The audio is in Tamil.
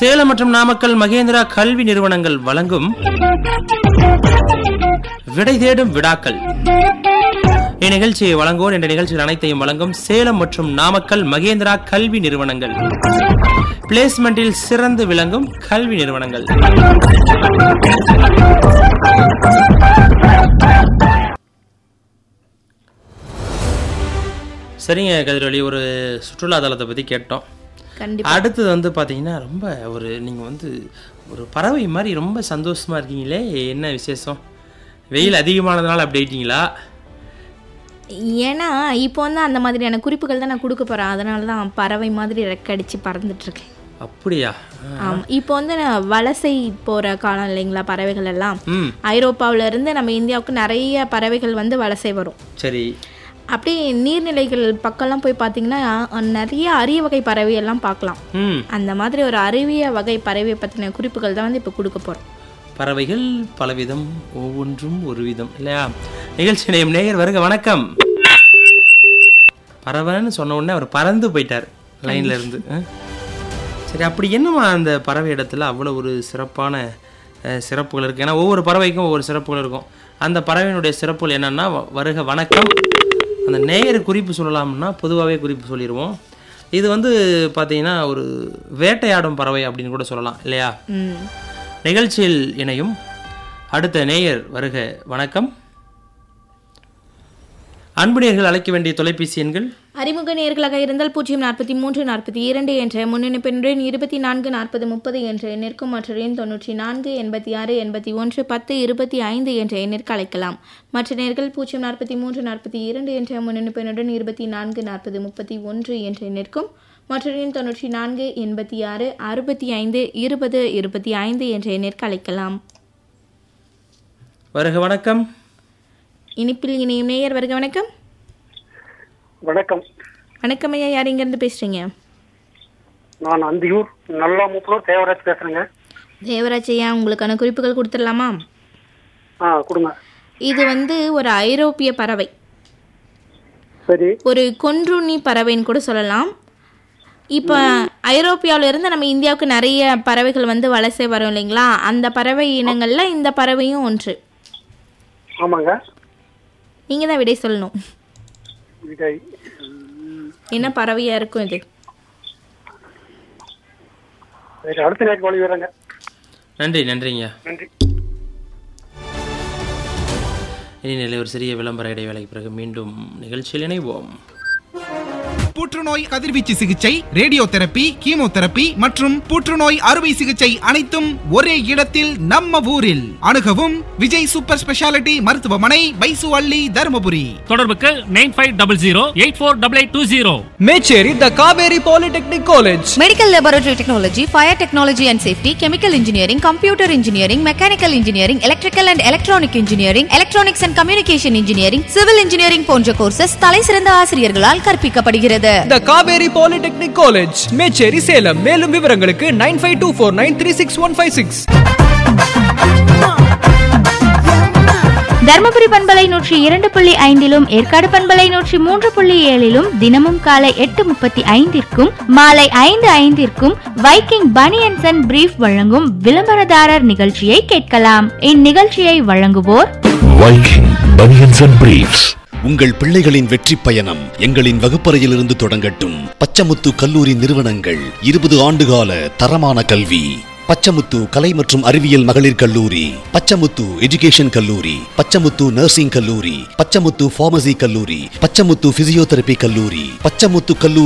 சேலம் மற்றும் நாமக்கல் மகேந்திரா கல்வி நிறுவனங்கள் வழங்கும் விடை தேடும் விடாக்கள் இந்நிகழ்ச்சியை வழங்குவோர் என்ற நிகழ்ச்சியில் அனைத்தையும் வழங்கும் சேலம் மற்றும் நாமக்கல் மகேந்திரா கல்வி நிறுவனங்கள் பிளேஸ்மெண்டில் சிறந்து விளங்கும் கல்வி நிறுவனங்கள் சரிங்க கதிரொலி ஒரு சுற்றுலா தலத்தை பற்றி கேட்டோம் கண்டிப்பா அடுத்தது வந்து பார்த்தீங்கன்னா ரொம்ப ஒரு நீங்கள் வந்து ஒரு பறவை மாதிரி ரொம்ப சந்தோஷமா இருக்கீங்களே என்ன விசேஷம் வெயில் அதிகமானதுனால அப்படி ஆயிட்டீங்களா ஏன்னா இப்போ வந்து அந்த மாதிரியான குறிப்புகள் தான் நான் கொடுக்க போறேன் அதனால தான் பறவை மாதிரி ரெக்கடிச்சு பறந்துட்டு இருக்கேன் அப்படியா ஆமா இப்போ வந்து நான் வலசை போற காலம் இல்லைங்களா பறவைகள் எல்லாம் ம் ஐரோப்பாவுல இருந்து நம்ம இந்தியாவுக்கு நிறைய பறவைகள் வந்து வலசை வரும் சரி அப்படியே நீர்நிலைகள் பக்கம்லாம் போய் பார்த்தீங்கன்னா அஹ், நிறைய அரிய வகை பறவை எல்லாம் பார்க்கலாம் ம் அந்த மாதிரி ஒரு அரிய வகை பறவை பற்றின குறிப்புகள் தான் வந்து இப்போ கொடுக்க போகிறோம் பறவைகள் பலவிதம் ஒவ்வொன்றும் ஒரு விதம் இல்லையா நிகழ்ச்சி நேயம் நேயர் வருக வணக்கம் பறவைன்னு சொன்ன உடனே அவர் பறந்து போயிட்டார் லைன்ல இருந்து ஆ? சரி அப்படி என்னமா அந்த பறவை இடத்துல அவ்வளோ ஒரு சிறப்பான அஹ், சிறப்புகள் இருக்கு ஏன்னா ஒவ்வொரு பறவைக்கும் ஒவ்வொரு சிறப்புகள் இருக்கும் அந்த பறவையினுடைய சிறப்புகள் என்னன்னா வ- வருக வணக்கம் அந்த நேயர் குறிப்பு சொல்லலாம்னா பொதுவாகவே குறிப்பு சொல்லிடுவோம் இது வந்து பார்த்தீங்கன்னா ஒரு வேட்டையாடும் பறவை அப்படின்னு கூட சொல்லலாம் இல்லையா ம் நிகழ்ச்சியில் இணையும் அடுத்த நேயர் வருக வணக்கம் அன்பு நேயர்கள் அழைக்க வேண்டிய தொலைபேசி எண்கள் அறிமுக நேர்களாக இருந்தால் பூஜ்ஜியம் நாற்பத்தி மூன்று நாற்பத்தி இரண்டு என்ற முன்னணிப்பெண்ணின் இருபத்தி நான்கு நாற்பது முப்பது என்ற எண்ணிற்கும் மற்ற எண் தொன்னூற்றி நான்கு எண்பத்தி ஆறு எண்பத்தி ஒன்று பத்து இருபத்தி ஐந்து என்ற எண்ணிற்கு அழைக்கலாம் மற்ற நேர்கள் பூஜ்ஜியம் நாற்பத்தி மூன்று நாற்பத்தி இரண்டு என்ற முன்னணிப்பெண்ணுடன் இருபத்தி நான்கு நாற்பது முப்பத்தி ஒன்று என்ற எண்ணிற்கும் மற்ற எண் தொன்னூற்றி நான்கு எண்பத்தி ஆறு அறுபத்தி ஐந்து இருபது இருபத்தி ஐந்து என்ற எண்ணிற்கு அழைக்கலாம் வருக வணக்கம் இனிப்பில் இணையும் நேயர் வருக வணக்கம் வணக்கம் வணக்கம் ஐயா யார் இங்கேருந்து பேசுகிறீங்க நான் அந்தியூர் நல்லாமுப்பூர் தேவராஜ் பேசுறேங்க தேவராஜ் ஐயா உங்களுக்கான குறிப்புகள் கொடுத்துடலாமா ஆ கொடுங்க இது வந்து ஒரு ஐரோப்பிய பறவை சரி ஒரு கொன்றுண்ணி பறவைன்னு கூட சொல்லலாம் இப்போ ஐரோப்பியாவுல இருந்து நம்ம இந்தியாவுக்கு நிறைய பறவைகள் வந்து வலசை வரும் இல்லைங்களா அந்த பறவை இனங்கள்ல இந்த பறவையும் ஒன்று ஆமாங்க நீங்க தான் விடை சொல்லணும் விடை என்ன பறவையா இருக்கும் இது சரி அடுத்த நேரம் வழி வரேங்க நன்றி நன்றிங்க நன்றி இனி நிலை ஒரு சிறிய விளம்பர இடைவேளைக்கு பிறகு மீண்டும் நிகழ்ச்சியில் இணைவோம் புற்றுநோய் கதிர்வீச்சு சிகிச்சை ரேடியோ தெரப்பி கீமோதெரப்பி மற்றும் புற்றுநோய் அறுவை சிகிச்சை அனைத்தும் ஒரே இடத்தில் நம்ம ஊரில் அணுகவும் விஜய் சூப்பர் ஸ்பெஷாலிட்டி மருத்துவமனை பைசு அள்ளி தருமபுரி தொடர்புக்கு nine five double zero eight four double eight two zero Mecheri the Kaveri polytechnic college Medical Laboratory Technology, Fire Technology and Safety, Chemical Engineering, Computer Engineering, Mechanical Engineering, Electrical and Electronic Engineering, Electronics and Communication Engineering, Civil Engineering போன்ற கோர்சஸ் தலைசிறந்த ஆசிரியர்களால் கற்பிக்கப்படுகிறது the Kaveri polytechnic college Mecheri Salem மேலும் விவரங்களுக்கு nine five two four nine three six one five six Dharmapuri பண்பலை நூற்றி இரண்டு புள்ளி ஐந்திலும் ஏற்காடு பண்பலை நூற்றி மூன்று புள்ளி ஏழிலும் தினமும் காலை எட்டு முப்பத்தி ஐந்திற்கும் மாலை ஐந்து ஐந்திற்கும் வைக்கிங் பனியன்சன் அண்ட் பிரீஃப் வழங்கும் விளம்பரதாரர் நிகழ்ச்சியை கேட்கலாம் இந்நிகழ்ச்சியை வழங்குவோர் Viking Bunions and Briefs. உங்கள் பிள்ளைகளின் வெற்றி பயணம் எங்களின் வகுப்பறையிலிருந்து தொடங்கட்டும் பச்சமுத்து கல்லூரி நிறுவனங்கள் இருபது ஆண்டுகால தரமான கல்வி பச்சமுத்து கலை மற்றும் அறிவியல் மகளிர் கல்லூரி பச்சமுத்து எஜுகேஷன் கல்லூரி பச்சமுத்து நர்சிங் கல்லூரி பச்சமுத்து பார்மசி கல்லூரி பச்சமுத்து பிசியோதெரபி கல்லூரி பச்சமுத்து கல்லூரி